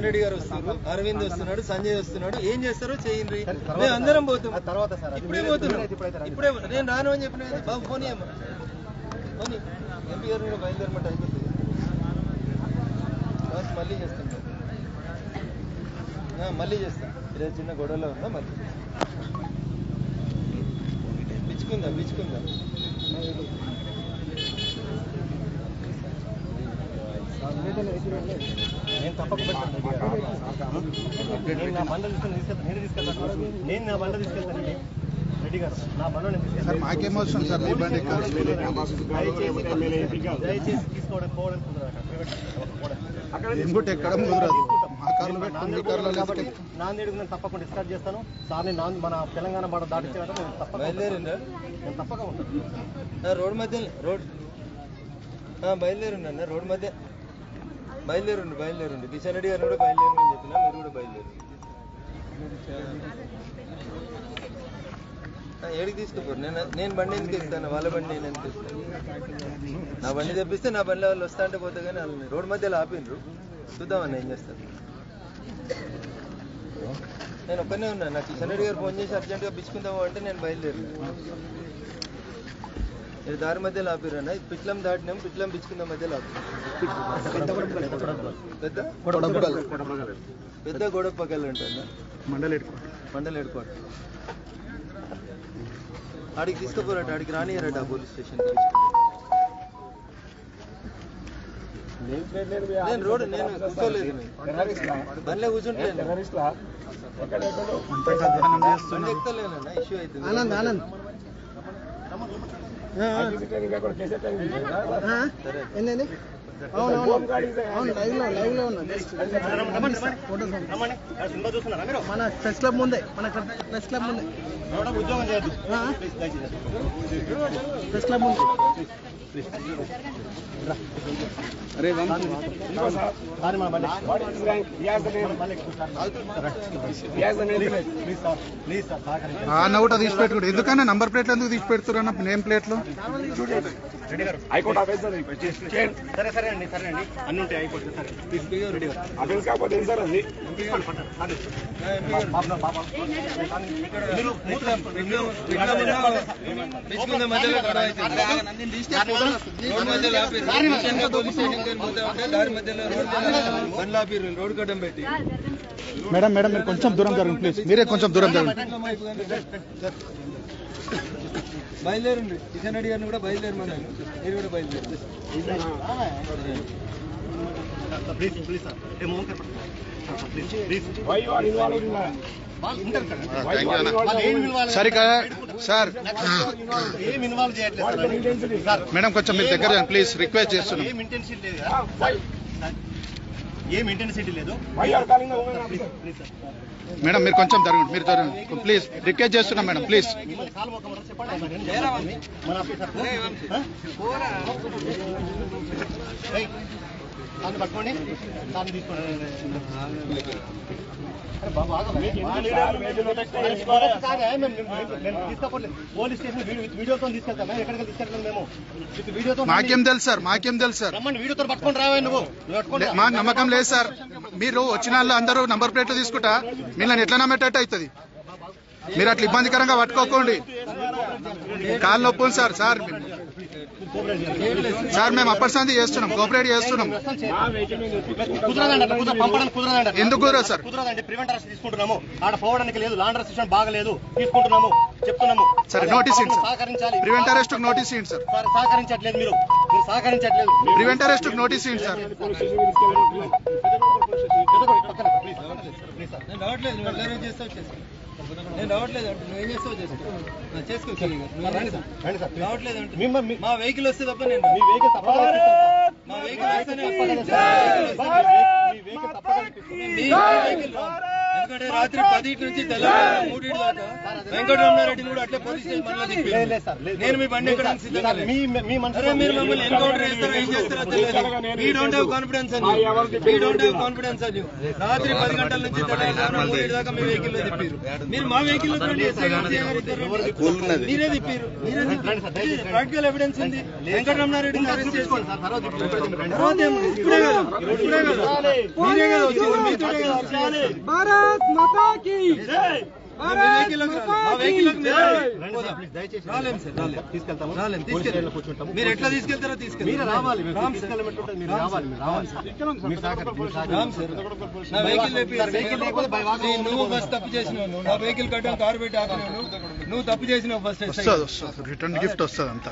కిషన్ రెడ్డి గారు వస్తున్నారు అరవింద్ వస్తున్నాడు సంజయ్ వస్తున్నాడు ఏం చేస్తారో చేయండి సరే, తర్వాత మేము అందరం సార్. పోతాం ఆ తర్వాత సార్, అది ఇప్పుడే మీరు- పోతున్నాం మీరైతే ఇప్పుడైతే రండి. ఇప్పుడే పోతాం. నేను రాను అని చెప్పిన కదా బాబు ఫోన్ చేయమ్మా పోనీ ఎంపీ గారు కూడా బయలుదేరమంటే అయిపోతుంది బస్ మళ్ళీ చేస్తాం సార్. ఆ, మళ్ళీ చేస్తాం ఈరోజు చిన్న గొడవలో ఉందా మళ్ళీ పిచ్చుకుందాం పిచ్చుకుందాం నేను తప్పక పెడతాను రెడ్డి గారు. నేను నా బండ తీసుకొని తీసుకెళ్తాను నేను తీసుకెళ్తాను నేను నా బండ తీసుకెళ్తాను రెడ్డి. రెడ్డి గారు నా బండ నేను తీసుకెళ్తాను సార్ మాకేం అవసరం సార్ మీ బండి ఎక్కాలి దయచేసి దయచేసి తీసుకోవడం పోవడం కుదరదు అక్కడ. ప్రైవేట్ పోవడం. ఏం కూడా ఎక్కడం కుదరదు మా కార్లు పెట్టుకుని మీ కార్లో కాబట్టి లేకపోతే నాందేడుకు నేను తప్పకుండా డిస్కస్ చేస్తాను సార్ నేను నాంది మన తెలంగాణ బార్డర్ దాటించాక నేను తప్పక బయలుదేరిందా నేను తప్పక ఉంటాను ఆ, రోడ్ మధ్య రోడ్ ఆ, బయలుదేరుండి అన్న రోడ్ మధ్య బయలుదేరుండి బయలుదేరుండి కిషన్ రెడ్డి గారు కూడా బయలుదేరమని చెప్పినా మీరు కూడా బయలుదేరు ఆ, ఏడికి తీసుకుపోరు నేను నేను బండి ఎందుకు ఎక్కుతాను వాళ్ళ బండి నేను ఎందుకు ఎక్కుతాను నా బండి తెప్పిస్తే నా బండి వాళ్ళు వస్తా అంటే పోతే కానీ వాళ్ళని రోడ్ మధ్యలో ఆపిండ్రు చూద్దామన్న ఏం చేస్తారు నేను ఒక్కనే ఉన్నా నాకు కిషన్ రెడ్డి గారు ఫోన్ చేసి అర్జెంట్గా పిచ్చుకుందాము అంటే నేను బయలుదేరు మీరు దారి మధ్యలో ఆపిరు అన్న ఇది పిట్లం దాటినాం పిట్లం పిచ్చుకుందాం మధ్యలో ఆపిరు పెద్ద కొడబగల్. పెద్ద గొడవ పక్కల ఉంటుంది మండలి మండల్ హెడ్ క్వార్టర్ ఆడికి తీసుకుపోరట ఆడికి రానియరట ఆ పోలీస్ స్టేషన్ నేను రోడ్ నేను కూర్చోలేదు బండ్లో కూర్చుంటలేను అంతగా ధ్యానం బండి చేస్తున్నాం ఎక్కుతలేనన్న ఇష్యూ అవుతుంది ఆనంద్ ఆనంద్ సరే ఏంటండి అవును అవును అవును లైవ్ లో లైవ్ లో ఉన్నా రమ్మని ఆ సినిమా చూస్తున్నారా మీరు మన ప్రెస్ క్లబ్ ముందే మన ప్రెస్ క్లబ్ ముందే ఎవడో ఉద్యోగం చేయొద్దు ఆ? ప్లీజ్ దయచేసి ప్రెస్ క్లబ్ ముందే అరే సారీ మన బండి ప్లీజ్ సార్ ప్లీజ్ సార్ సహకరించండి అన్న కూడా తీసి పెట్టుకోండి ఎందుకన్నా నంబర్ ప్లేట్లు ఎందుకు తీసి పెడుతున్నారు అన్న నేమ్ ప్లేట్లు రెడ్డి గారు సరే సరే అండి సరే అండి అన్ని ఉంటాయి అయిపోతుంది సరే ప్లీజ్ రెడ్డి గారు తీసుకోండి పట్టండి. సార్, బాబు, నా బాబు. మీరు పిచ్చుకుందాం మధ్యలో గొడవ అవుతుంది రోడ్ మధ్యలో ఆపిర్రు ముఖ్యంగా పోలీస్ స్టేషన్ కి పోతా ఉంటే దారి మధ్యలో రోడ్ బండ్లు ఆపిర్రు రోడ్ కట్టం పెట్టి మేడం మేడం మీరు కొంచెం దూరం జరగండి ప్లీజ్ మీరే కొంచెం దూరం జరగండి బయలుదేరండి కిషన్ రెడ్డి గారిని కూడా బయలుదేరమన్నాను మీరు కూడా బయలుదేరు ప్లీజ్ ప్లీజ్ సార్ ఏ మోహన్ గారు పట్టుకోండి. సార్, సార్, ప్లీజ్ ప్లీజ్ వాళ్ళు ఉంటారు సార్. వాళ్ళు ఏం ఇన్వాల్వ్ సరే కదా సార్ ఏం ఇన్వాల్వ్ చేయట్లేదు సార్. సార్ మేడం కొంచెం మీరు దగ్గర ప్లీజ్ రిక్వెస్ట్ చేస్తున్నాం ఏం ఇంటెన్సిటీ లేదు కదా? సార్, ఏం ఇంటెన్సిటీ లేదు ప్లీజ్ ప్లీజ్ సార్ మేడం మీరు కొంచెం జరగండి మీరు జరగండి ప్లీజ్ రిక్వెస్ట్ చేస్తున్నాం మేడం ప్లీజ్ మిమ్మల్ని కాలు మొక్కమని చెప్పండి మన ఆఫీసర్ ఏయ్, దాన్ని పట్టుకోండి దాన్ని తీసుకోండి అరే బాబు, ఆగమ్మా. కాదా, మేము- మేము- మేము తీసుకోపోలేదు. పోలీస్ స్టేషన్ వీడియో- వీడియోతో తీసుకెళ్తామా ఎక్కడికి తీసుకెళ్తాం మేము విత్ వీడియోతో మాకేం తెలుసు సార్ మాకేం తెలుసు సార్ రమ్మని వీడియోతో పట్టుకొని రావా నువ్వు నువ్వు పట్టుకొని రా. మాకు నమ్మకం లేదు సార్ మీరు వచ్చిన వాళ్ళు అందరూ నంబర్ ప్లేట్లు తీసుకుంటా మిమ్మల్ని ఎట్లా నమ్మేటట్టు అవుతుంది మీరు అట్లా ఇబ్బందికరంగా పట్టుకోకండి కాళ్ళు నొప్పులు సార్ సార్ సార్ మేము అప్పటి సంది చేస్తున్నాం కోఆపరేట్ చేస్తున్నాం కుదరదండి అట్లా కుదర పంపడానికి కుదరదండి అట్లా. ఎందుకు కుదరదు సార్? కుదరదండి ప్రివెంట్ అరెస్ట్ తీసుకుంటున్నాము ఆడ పోవడానికి లేదు లాండర్ సిస్టమ్ బాగలేదు తీసుకుంటున్నాము చెప్తున్నాము సరే నోటీస్ ఇవ్వండి సార్ సహకరించాలి ప్రివెంట్ అరెస్ట్ నోటీస్ ఇవ్వండి సార్ సార్ సహకరించట్లేదు మీరు మీరు సహకరించట్లేదు ప్రివెంట్ అరెస్ట్ నోటీస్ ఇవ్వండి సార్ పక్కన ప్లీజ్ ప్లీజ్ సార్ నేను రావట్లేదు నువ్వు ఎలా చేస్తావు చేసుకో నేను రావట్లేదు అంటే నువ్వు ఏం చేస్తావు చేసుకో ఆ, చేసుకో కిలి గారు. నువ్వు రండి సార్ రండి సార్ రావట్లేదు అంటే మిమ్మ- మీ మా వెహికల్ వస్తే తప్ప నేను మీ వెహికల్ తప్పకుండా తీసుకెళ్తాం. మా వెహికల్ వస్తేనే మీ వెహికల్ తప్పకుండా తీసుకెళ్తాం. మీ వెహికల్ రా. ఎందుకంటే రాత్రి పది నుంచి తెల్లవారు మూడింటి దాకా వెంకటరమణారెడ్డిని కూడా అట్లే పోలీస్ స్టేషన్ మళ్ళీ లేదు, తిప్పారు. లేదు సార్, లేదు. నేను మీ బండి ఎక్కడానికి సిద్ధంగా సార్, లేను. మీ మీ మనసు అరే మీరు మమ్మల్ని ఎన్కౌంటర్ చేస్తారో ఏం చేస్తారో తెలియదు వీ డోంట్ హ్యావ్ కాన్ఫిడెన్స్ అని వీ డోంట్ హ్యావ్ కాన్ఫిడెన్స్ అని రాత్రి పది గంటల నుంచి తెల్లవారుజామున మూడింటి దాకా మీ వెహికల్ లో తిప్పారు మీరు మా వెహికల్ లో తిప్పండి, ఎస్ఐ గారు సీఐ గారు ఇద్దరు రండి. మీరే తిప్పారు ప్రాక్టికల్ ఎవిడెన్స్ ఉంది వెంకటరమణారెడ్డిని అరెస్ట్ చేసుకోండి తర్వాత ఏం? ఇప్పుడే కదా ఇప్పుడే కదా మీరే కదా వచ్చింది మీతోనే కదా వచ్చింది. భారత్ మాతా కీ మీ వెహికల్లోకి రాలేదు. మా వెహికల్లోకి మీరు రాలేదు. పోదాం. దయచేసి రాలేం సార్ రాలేం తీసుకెళ్తాము రాలేం పోలీస్ స్టేషన్లో తీసుకెళ్ళి కూర్చుంటాము మీరు ఎట్లా తీసుకెళ్తారో మీరు తీసుకెళ్ళి రావాలి మీరు రామ్ సార్. తీసుకెళ్ళమంటుంటే మీరు రావాలి మీరు రావాలి సార్ మీరు సహకరి- మీరు సహకరి- రామ్ సార్ నా వెహికల్ లేపి సార్, వెహికల్ లేకపోతే బై వాక్ నీ- నువ్వు ఫస్ట్ తప్పు చేసినావు నువ్వు నా వెహికల్ కట్టడం కారు పెట్టి ఆపినావు నువ్వు. నువ్వు తప్పు చేసినావు ఫస్ట్ వస్తుంది వస్తుంది రిటర్న్ గిఫ్ట్ వస్తుంది అంతా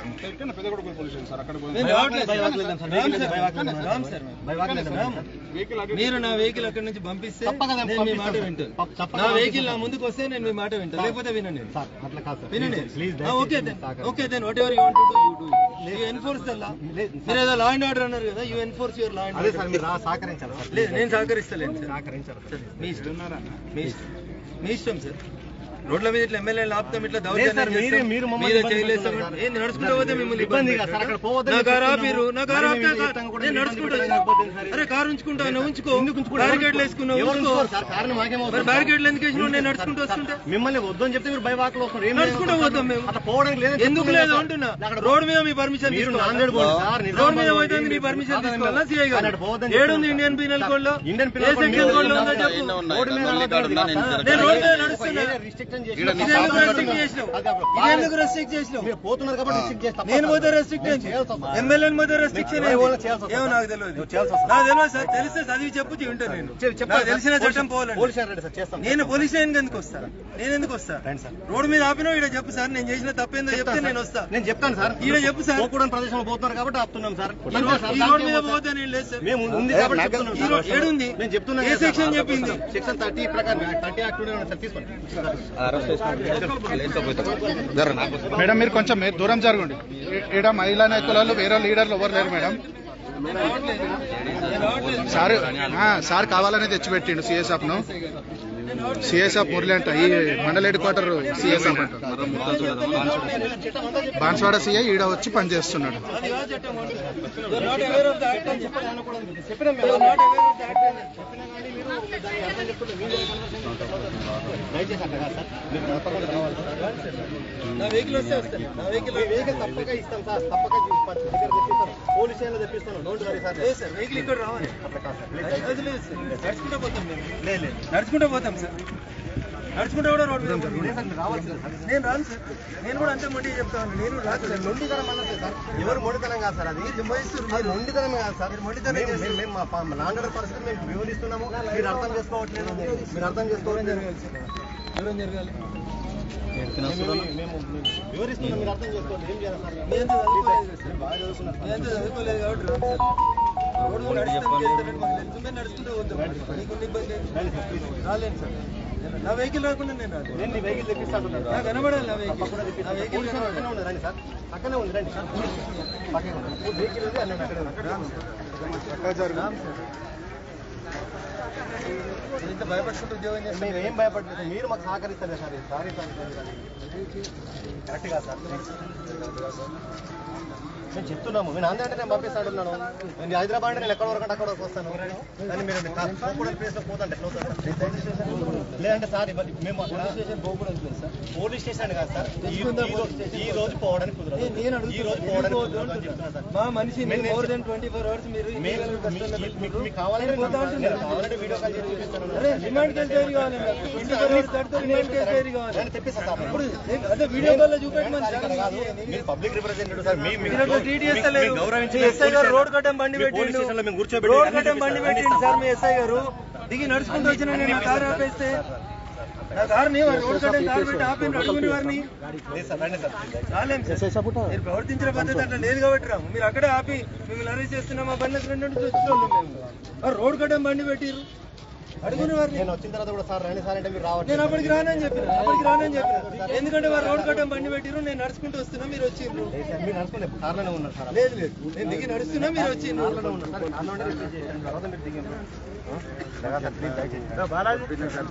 నేను రావట్లేదు బై సార్. వాక్ లేదాం sir, Ram vehicle sir. By walk లేదాం. రామ్ సార్ బై వాక్ లేదాం. రామ్. మీరు నా వెహికల్ అక్కడి నుంచి పంపిస్తే తప్పక నేను నేను మీ మాట పంపిస్తాను. వింటాను తప్ప- తప్పక నా పంపిస్తాను. వెహికల్ నా ముందుకు వస్తే నేను మీ మాట వింటాను లేకపోతే వినండి నేను. సార్ అట్లా కాదు సార్ వినండి please okay then okay then whatever you want to do you do you enforce the law మీరు ఏదో లా అండ్ ఆర్డర్ అన్నారు కదా you enforce your law and అదే సార్ ఆర్డర్ మీరు రా సహకరించాలి సార్ లేదు నేను సహకరిస్తలేను సార్ సహకరించాలి సార్ మీ ఇష్టం మీ ఇష్టం మీ ఇష్టం సార్ రోడ్ల మీద ఇట్లా ఎమ్మెల్యేలు ఆపుతాం ఇట్లా లేదు సార్, దౌర్జన్యం మీరే- చేస్తాం. మీరు మమ్మల్ని మీరే ఇబ్బంది చేయలేస్తాం పెడుతున్నారు ఏంది నడుచుకుంటూ పోతే మిమ్మల్ని ఇబ్బంది ఇబ్బంది కాదు సార్, అక్కడ పెట్టారు. పోవద్దని నా కారు చెప్తున్నాము. ఆపిరు నా కారు మరి ఆపితే మేము కా- చెప్తాం కూడా నేను ఇబ్బంది నడుచుకుంటా పెట్టాలని చెప్పొద్దు సార్. అరే కారు ఉంచుకుంటా నువ్వు ఉంచుకో ఎందుకు ఉంచుకోవడం? బ్యారికేడ్లు వేసుకున్నావు ఎవరు ఉంచుకో ఉంచుకోరు సార్ కారణం మాకేమవుతుంది మరి బ్యారికేడ్లు ఎందుకు వేసినావు నేను నడుచుకుంటూ వస్తుంటే మిమ్మల్ని వద్దని చెప్తే మీరు బై వాక్ లో వస్తారు ఏం నడుచుకుంటూ పోతాం మేము అట్లా పోవడానికి లేదు ఎందుకు లేదు అంటున్నా రోడ్ మీద మీ పర్మిషన్ మీరు నాందేడ్ పోండి సార్, నిజామాబాద్ రోడ్ మీద పోండి. పోతుంది నీ పర్మిషన్ కాదండి. తీసుకోవాలా సిఐ గారు అన్నట్టు పోవద్దని ఏడుంది చెప్తున్నాను ఇండియన్ పీనల్ కోడ్ లో ఇండియన్ ఏ పిల్లలు సెక్షన్ కోడ్ లో ఉందో చెప్పు రోడ్డు మీద నడవద్దు. నేను రోడ్ మీద నడుస్తున్నా రిస్ట్రిక్షన్ ఇది ఎందుకు రెస్ట్రిక్ట్ చేసినావు ఇది ఎందుకు రెస్ట్రిక్ట్ చేసినావు మీరు పోతున్నారు కాబట్టి రిస్ట్రిక్ట్ చేస్తాం నేను పోతే రెస్ట్రిక్షన్ ఎమ్మెల్యేని పోతే రెస్ట్రిక్షన్ ఏ వాళ్ళని చేయాల్సి వస్తుంది. ఏమో నాకు తెలియదు నువ్వు చేయాల్సి వస్తుంది. నాకు తెలియదు సార్ తెలిస్తే చదివి చెప్పు వింటాను నేను నాకు తెలిసిన చట్టం పోలీస్ పోవాలండి స్టేషన్ సార్ చేస్తాం నేను పోలీస్ స్టేషన్ ఎందుకు వస్తా నేను ఎందుకు వస్తా రండి సార్. రోడ్ మీద ఆపినా ఇక్కడ చెప్పు సార్ నేను చేసిన తప్పేందో చెప్తే నేను వస్తా నేను చెప్తాను సార్ ఈడ చెప్పు సార్. పోకూడని ప్రదేశంలో పోతున్నారు కాబట్టి ఆపుతున్నాం సార్ ఈ రోడ్- ఈ రోడ్ మీద పోతే నేను లేదు సార్ మేము ఉంది కాబట్టి చెప్తున్నాం ఈ రోడ్ సార్. ఏడుంది నేను చెప్తున్నా ఏ సెక్షన్ చెప్పింది సెక్షన్ థర్టీ ప్రకారం థర్టీ యాక్ట్ సార్ తీసుకోండి మేడం మీరు కొంచెం మీరు దూరం జరగండి ఈడ మహిళా నాయకులలో వేరే లీడర్లు ఎవరు లేరు మేడం సార్ ఆ, సార్ కావాలనే తెచ్చిపెట్టిండు సిఎస్ఎఫ్ ను సిఎస్ఎఫ్ మురళి అంట ఈ మండల హెడ్ క్వార్టర్ సిఎస్ఎఫ్ అంట బాన్స్వాడ సిఐ ఈడ వచ్చి పనిచేస్తున్నాడు అది కాదు చట్టం You are not aware of the act అని చెప్పాను. You are not aware of the act అని దయచేసి అట్లా కాదు సార్ మీరు తప్పకుండా రావాలి సార్ నా వెహికల్ వస్తే వస్తాను నా వెహికల్ మీ వెహికల్ తప్పక ఇస్తాం సార్ తప్పక ఇస్తాం. దగ్గర తెప్పిస్తాం పోలీస్ స్టేషన్లో తెప్పిస్తాను డోంట్ వరీ సార్ లేదు సార్ వెహికల్ ఇక్కడ రావాలి అట్లా కాదు సార్ ప్లీజ్ అది లేదు సార్ నడుచుకుంటూ పోతాం మేము లేదు లేదు నడుచుకుంటూ పోతాం సార్ నడుచుకుంటూ కూడా రోడ్ మీద పోతాం. లేదు సార్ మీరు రావాల్సిందే సార్ నేను రాను సార్ నేను కూడా అంతే మొండి చెప్తాను నేను రాను సార్ మొండితనం అన్నది సార్ ఎవరు మొండితనం కాదు సార్ అది అది మొండితనం కాదు సార్ మొండితనం మేము- చేస్తారు. మేము మా పా- మా నాన్నగారి పరిస్థితి మేము వివరిస్తున్నాము మీరు అర్థం చేసుకోవట్లేదు మీరు అర్థం చేసుకోవడం జరగాలి సార్ దూరం జరగాలి మేము మేము వివరిస్తున్నాం మీరు అర్థం చేసుకోండి ఏం చేయాలి సార్ మీ అంత చదువుకోలేదు కదా సార్ బాగా చదువుతున్నారు మీ అంత చదువుకోలేదు కాబట్టి రాను సార్ రోడ్డు మీద నడుస్తానికి వెళ్తారని మాకు తెలుసు మేము నడుచుకుంటూ పోతాం నీకు ఇబ్బంది లేదు. రండి సార్, ప్లీజ్. రాలేను సార్ నా వెహికల్ రాకుండా నేను రాలేదు నేను మీ వెహికల్ తెప్పిస్తాను నాకు కనబడాలి నా వెహికల్ తప్పకుండా నా తెప్పిస్తాను వెహికల్ పోలీస్ స్టేషన్ పక్కనే ఉంది రండి సార్ పక్కనే ఉంది రండి పక్కనే ఉంది మీ వెహికల్ ఉంది అన్నీ అక్కడే ఉంది రామ్ సార్ రామ్ సార్ నేను ఇంత భయపడుకుంటూ ఉద్యోగం చేస్తాను మేము ఏం భయపడలేదు మీరు మాకు సహకరిస్తారు సార్ సారీ సార్ కరెక్ట్ కాదు సార్ మేము చెప్తున్నాము నేను అందరూ అంటే నేను పంపిస్తాడున్నాను నేను హైదరాబాద్ అంటే నేను ఎక్కడ వరకు అంటే అక్కడ వరకు వస్తాను కానీ మీరు పోకూడని ప్లేస్ లో పోతుంటే ఎట్లా అవుతుంది సార్? లేదంటే సార్ ఇవ్వండి మేము అక్కడ స్టేషన్ పోకూడదు లేదు సార్ పోలీస్ స్టేషన్ కాదు సార్ ఈ- తెచ్చుకుందాం ఈ రోజు- పోలీస్ స్టేషన్. ఈ రోజు పోవడానికి కుదరదు నేను నేను ఈ రోజు అడుగుతున్నాను పోవడానికి ఎందుకు కుదరదు అని వద్దు చెప్తున్నా అంటున్నా. సార్ మా మనిషి మేము- more than twenty four hours మీరు మేము- ఇల్లీగల్ మీకు- కష్టాల్లో మీకు- పెట్టుకుంటూ మీకు కావాలంటే నేను పోతా నేను అంటున్నా. కావాలంటే వీడియో కాల్ చేసి చూపిస్తాను అరే రిమాండ్ కేసు డైరీ కావాలి నాకు ట్వంటీ ఫోర్ అవర్స్ దాటితే రిమాండ్ కేసు డైరీ కావాలి నేను తెప్పిస్తా సార్ ఇప్పుడు నేను- అదే వీడియో కాల్ లో చూపెట్టమని సార్ ఇక్కడ కాదు మీరు పబ్లిక్ రిప్రజెంటేటివ్ సార్ మీ- మీ- మీరు అట్లా ట్రీట్ మీ- చేస్తలేరు. మీ గౌరవించి మీ ఎస్ఐ గారు రోడ్ కట్టం బండి మీ పోలీస్ పెట్టిండు స్టేషన్లో మేము కూర్చోబెట్టి రోడ్ అన్ని కట్టం బండి చూపిస్తాం. పెట్టిండు సార్ మీ ఎస్ఐ గారు దిగి నడుచుకుంటూ వచ్చిన నేను నా కారు ఆపేస్తే నా కారుని వారు రోడ్ కట్టం కారు పెట్టి ఆపి అడుగుని వారిని లేదు సార్ రండి సార్ రాలేం సార్ మీరు ప్రవర్తించిన పద్ధతి అట్లా లేదు కాబట్టి రాము మీరు అక్కడే ఆపి మిమ్మల్ని అరెస్ట్ చేస్తున్నాం మా బండి రెండు నుంచి వచ్చిన వాళ్ళం మేము మరి రోడ్ కట్టం బండి పెట్టిర్రు అడుగుని వారిని నేను వచ్చిన తర్వాత కూడా సార్ రండి సార్ అంటే మీరు రావట్లేదు నేను అప్పటికి రానని చెప్పిన అప్పటికి రానని చెప్పిన ఎందుకంటే వారు రోడ్డు కట్టం బండి పెట్టిరు నేను నడుచుకుంటూ వస్తున్నా మీరు వచ్చిండ్రు లేదు సార్, మీరు నడుచుకోండి కార్లోనే ఉన్నారు సార్ లేదు లేదు నేను దిగి నడుస్తున్నా మీరు వచ్చిండ్రు కార్లోనే ఉన్నారు సార్ కార్లోనే రిసీవ్ చేశాను తర్వాత మీరు దిగండి ఆ? సార్, ప్లీజ్ దయచేసి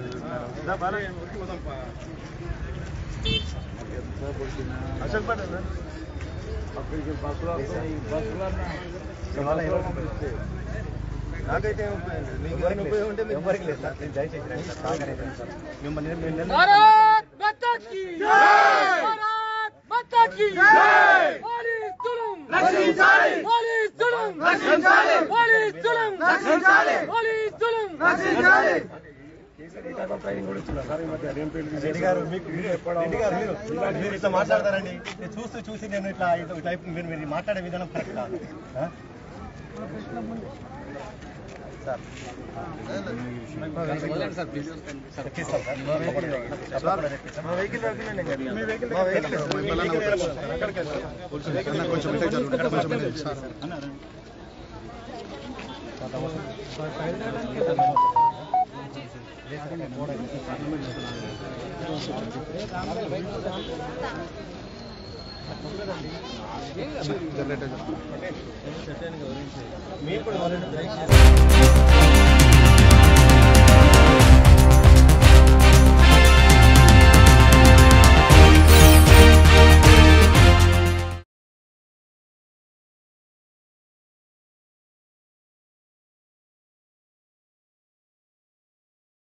ఇవాళ ఎవరికి ఉపయోగం? నాకైతే ఏం ఉపయోగం లేదు. మీకు ఎవరికి ఉపయోగం ఉంటే మీకు ఎవరికి లేదు సార్ ప్లీజ్ దయచేసి రండి సార్ సహకరించండి సార్ మిమ్మల్ని నేను- నేను- भारत माता की भारत माता की पुलिस जुलूम रक्षिंచాలి पुलिस जुलूम रक्षिंచాలి पुलिस जुलूम रक्षिंచాలి पुलिस जुलूम रक्षिंచాలి రెడ్డి గారు మీకు రెడ్డి గారు మీరు మీరు ఇట్లా మాట్లాడతారండి నేను చూస్తూ చూసి నేను ఇట్లా ఇట్లా ఇట్లా మీరు మీరు మాట్లాడే విధానం కరెక్ట్ కాదు ఆ? సార్ ఎక్కిస్తాం సార్ తప్పకుండా ఎక్కిస్తాం. మా వెహికల్ రాకుండా నేను చెప్పిన. మీ వెహికల్ మా వెహికల్ లేదు. మీ వెహికల్ వెళ్ళమని. అక్కడికి వెళ్తాం. అన్న కొంచెం ఇటే జరగండి. కొంచెం ఇటే సార్. మీరు కూడా దయచేసి